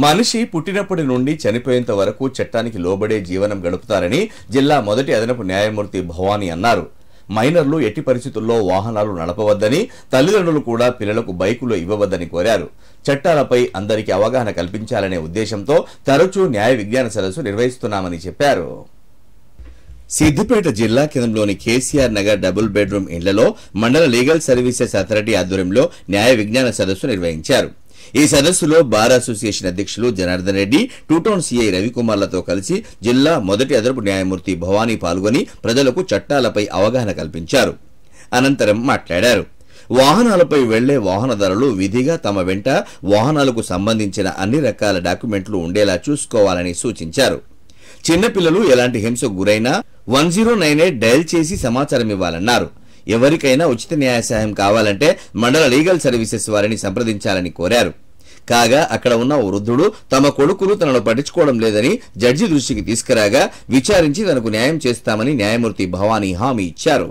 మనిషి పుట్టినప్పటి నుండి చనిపోయేంత వరకు చట్టానికి లోబడే జీవనం గడుపుతారని జిల్లా మొదటి అదనపు న్యాయమూర్తి భవానీ అన్నారు మైనర్లు ఎట్టి పరిస్థితుల్లో వాహనాలు నడపవద్దని తల్లిదండ్రులు కూడా పిల్లలకు బైకులు ఇవ్వవద్దని కోరారు చట్టాలపై అందరికీ అవగాహన కల్పించాలనే ఉద్దేశంతో తరచూ న్యాయ విజ్ఞాన సదస్సు నిర్వహిస్తున్నామని చెప్పారు సిద్దిపేట జిల్లా కేంద్రంలోని కేసీఆర్ నగర్ డబుల్ బెడ్రూమ్ ఇళ్లలో మండల లీగల్ సర్వీసెస్ అథారిటీ ఆధ్వర్యంలో న్యాయ విజ్ఞాన సదస్సు నిర్వహించారు ఈ సదస్సులో బార్ అసోసియేషన్ అధ్యక్షులు జనార్దన్ రెడ్డి టూటౌన్ సీఐ రవికుమార్లతో కలిసి జిల్లా మొదటి అదనపు న్యాయమూర్తి భవానీ పాల్గొని ప్రజలకు చట్టాలపై అవగాహన కల్పించారు అనంతరం మాట్లాడారు వాహనాలపై వెళ్లే వాహనదారులు విధిగా తమ వెంట వాహనాలకు సంబంధించిన అన్ని రకాల డాక్యుమెంట్లు ఉండేలా చూసుకోవాలని సూచించారు చిన్నపిల్లలు ఎలాంటి హింసకు గురైనా one zero nine eight dial చేసి సమాచారం ఇవ్వాలన్నారు ఎవరికైనా ఉచిత న్యాయ సహాయం కావాలంటే మండల లీగల్ సర్వీసెస్ వారిని సంప్రదించాలని కోరారు కాగా అక్కడ ఉన్న ఓ వృద్ధుడు తమ కొడుకులు తనను పట్టించుకోవడం లేదని జడ్జి దృష్టికి తీసుకురాగా విచారించి తనకు న్యాయం చేస్తామని న్యాయమూర్తి భవానీ హామీ ఇచ్చారు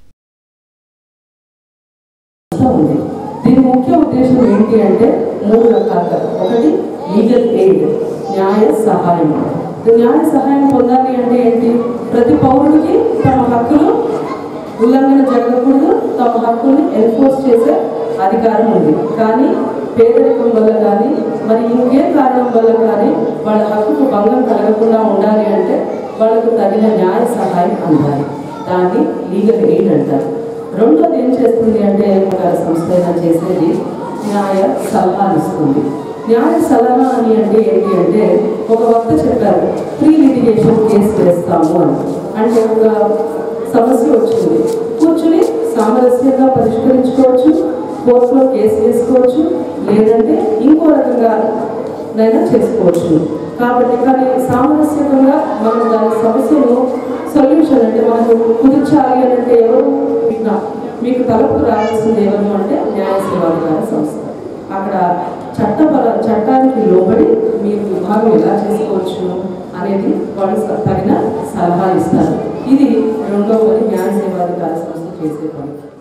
ఉంది దీని ముఖ్య ఉద్దేశం ఏంటి అంటే మూడు రకాలుగా ఒకటి లీగల్ ఎయిడ్ న్యాయ సహాయం ఈ న్యాయ సహాయం పొందాలి అంటే ఏంటి ప్రతి పౌరుడికి తమ హక్కులు ఉల్లంఘన జరగకూడదు తమ హక్కుల్ని ఎన్ఫోర్స్ చేసే అధికారం ఉంది కానీ పేదరికం వల్ల కానీ మరి ఇంకే కారణం వల్ల కానీ వాళ్ళ హక్కుకు భంగం కలగకుండా ఉండాలి అంటే వాళ్ళకు తగిన న్యాయ సహాయం అందాలి దాన్ని లీగల్ ఎయిడ్ అంటారు రెండోది ఏం చేస్తుంది అంటే ఒక సంస్థ అయినా చేసేది న్యాయ సలహా ఇస్తుంది న్యాయ సలహా అని అంటే ఏంటి అంటే ఒక వక్త చెప్పారు ప్రీ లిటిగేషన్ కేసు వేస్తాము అని అంటే ఒక సమస్య వచ్చింది కూర్చుని సామరస్యంగా పరిష్కరించుకోవచ్చు కోర్టులో కేసు వేసుకోవచ్చు లేదంటే ఇంకో రకంగా నైనా చేసుకోవచ్చు కాబట్టి కానీ సామరస్యంగా మనం దాని సమస్యను సొల్యూషన్ అంటే మనకు కుదిర్చాలి అని అంటే ఎవరు మీకు- మీకు తలుపు రావాల్సింది ఎవరు అంటే న్యాయ సేవాధికార సంస్థ అక్కడ చట్టపర చట్టానికి లోబడి మీరు విభాగం ఎలా చేసుకోవచ్చు అనేది వాళ్ళు స- తగిన సలహా ఇస్తారు ఇది రెండవ పని న్యాయ సేవాధికార సంస్థ చేసే పని